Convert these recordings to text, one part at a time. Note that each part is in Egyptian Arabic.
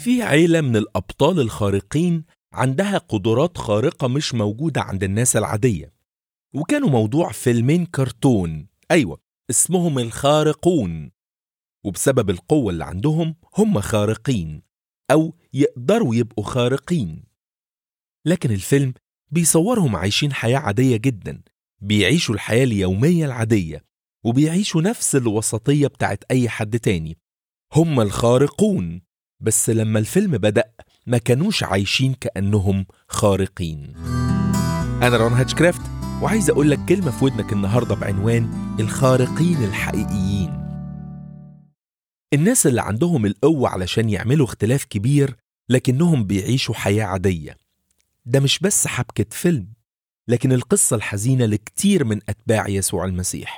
في عيلة من الأبطال الخارقين عندها قدرات خارقة مش موجودة عند الناس العادية وكانوا موضوع فيلمين كرتون أيوة اسمهم الخارقون وبسبب القوة اللي عندهم هم خارقين أو يقدروا يبقوا خارقين لكن الفيلم بيصورهم عايشين حياة عادية جدا بيعيشوا الحياة اليومية العادية وبيعيشوا نفس الوسطية بتاعت أي حد تاني هم الخارقون بس لما الفيلم بدأ ما كانوش عايشين كأنهم خارقين أنا رون هاتشكرافت وعايز أقول لك كلمة في ودنك النهاردة بعنوان الخارقين الحقيقيين الناس اللي عندهم القوة علشان يعملوا اختلاف كبير لكنهم بيعيشوا حياة عادية ده مش بس حبكة فيلم لكن القصة الحزينة لكتير من أتباع يسوع المسيح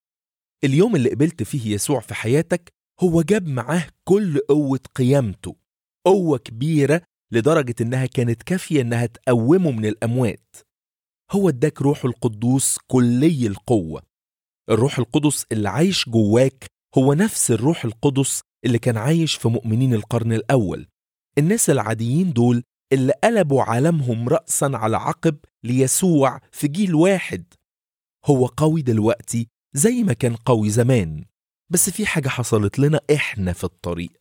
اليوم اللي قبلت فيه يسوع في حياتك هو جاب معاه كل قوة قيامته قوة كبيرة لدرجة إنها كانت كافية إنها تقومه من الأموات هو اداك روح القدوس كلي القوة الروح القدس اللي عايش جواك هو نفس الروح القدس اللي كان عايش في مؤمنين القرن الأول الناس العاديين دول اللي قلبوا عالمهم رأسا على عقب ليسوع في جيل واحد هو قوي دلوقتي زي ما كان قوي زمان بس في حاجة حصلت لنا إحنا في الطريق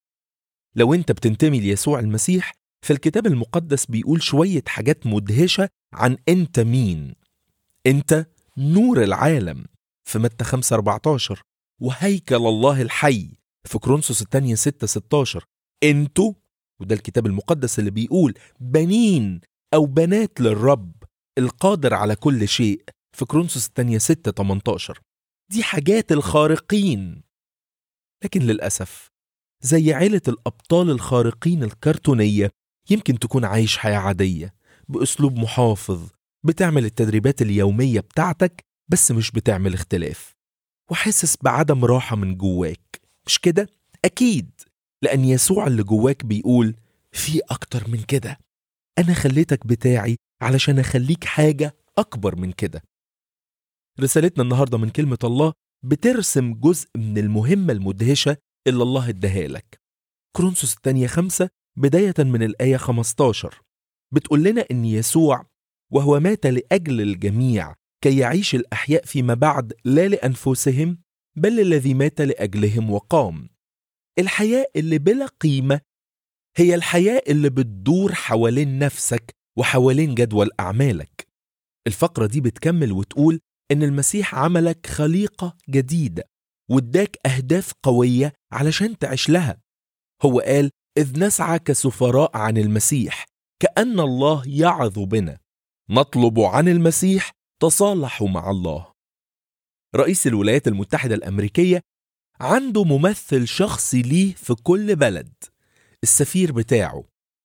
لو أنت بتنتمي ليسوع المسيح فالكتاب المقدس بيقول شوية حاجات مدهشة عن أنت مين أنت نور العالم في متى 5 14 وهيكل الله الحي في كرونسوس الثانية 6 16 أنتوا وده الكتاب المقدس اللي بيقول بنين أو بنات للرب القادر على كل شيء في كرونسوس الثانية 6 18 دي حاجات الخارقين لكن للأسف زي عيلة الأبطال الخارقين الكرتونية يمكن تكون عايش حياة عادية بأسلوب محافظ بتعمل التدريبات اليومية بتاعتك بس مش بتعمل اختلاف وحاسس بعدم راحة من جواك مش كده؟ أكيد لأن يسوع اللي جواك بيقول في أكتر من كده أنا خليتك بتاعي علشان أخليك حاجة أكبر من كده رسالتنا النهاردة من كلمة الله بترسم جزء من المهمة المدهشة اللي الله اداها لك كرونسوس الثانية خمسة بداية من الآية 15 بتقول لنا إن يسوع وهو مات لأجل الجميع كي يعيش الأحياء فيما بعد لا لأنفسهم بل الذي مات لأجلهم وقام الحياة اللي بلا قيمة هي الحياة اللي بتدور حوالين نفسك وحوالين جدول أعمالك الفقرة دي بتكمل وتقول إن المسيح عملك خليقة جديدة واداك أهداف قوية علشان تعيش لها هو قال إذ نسعى كسفراء عن المسيح كأن الله يعظ بنا نطلب عن المسيح تصالحوا مع الله رئيس الولايات المتحدة الأمريكية عنده ممثل شخصي ليه في كل بلد السفير بتاعه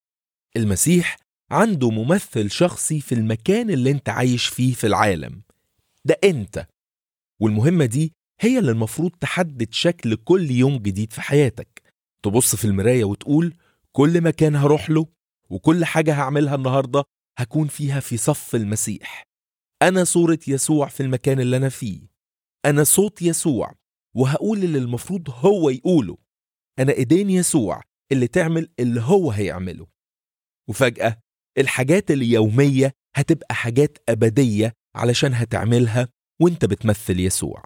المسيح عنده ممثل شخصي في المكان اللي انت عايش فيه في العالم ده انت والمهمة دي هي اللي المفروض تحدد شكل كل يوم جديد في حياتك تبص في المراية وتقول كل مكان هروح له وكل حاجة هعملها النهاردة هكون فيها في صف المسيح أنا صورة يسوع في المكان اللي أنا فيه أنا صوت يسوع وهقول اللي المفروض هو يقوله أنا إيدين يسوع اللي تعمل اللي هو هيعمله وفجأة الحاجات اليومية هتبقى حاجات أبدية علشان هتعملها وانت بتمثل يسوع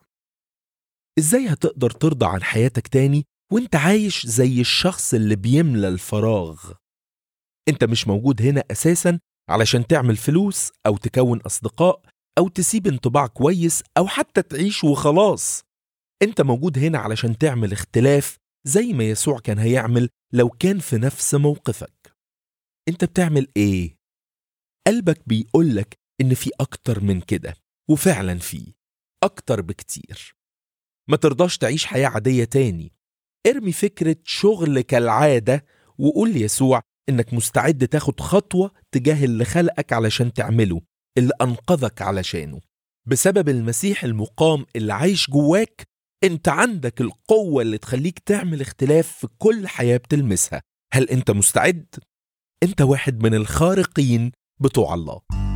ازاي هتقدر ترضى عن حياتك تاني وانت عايش زي الشخص اللي بيملى الفراغ انت مش موجود هنا اساسا علشان تعمل فلوس او تكون اصدقاء او تسيب انطباع كويس او حتى تعيش وخلاص انت موجود هنا علشان تعمل اختلاف زي ما يسوع كان هيعمل لو كان في نفس موقفك انت بتعمل ايه قلبك بيقولك ان في اكتر من كده وفعلا في اكتر بكتير ما ترضاش تعيش حياة عادية تاني ارمي فكرة شغل كالعادة وقول ليسوع انك مستعد تاخد خطوة تجاه اللي خلقك علشان تعمله اللي انقذك علشانه بسبب المسيح المقام اللي عايش جواك انت عندك القوة اللي تخليك تعمل اختلاف في كل حياة بتلمسها هل انت مستعد؟ انت واحد من الخارقين بتوع الله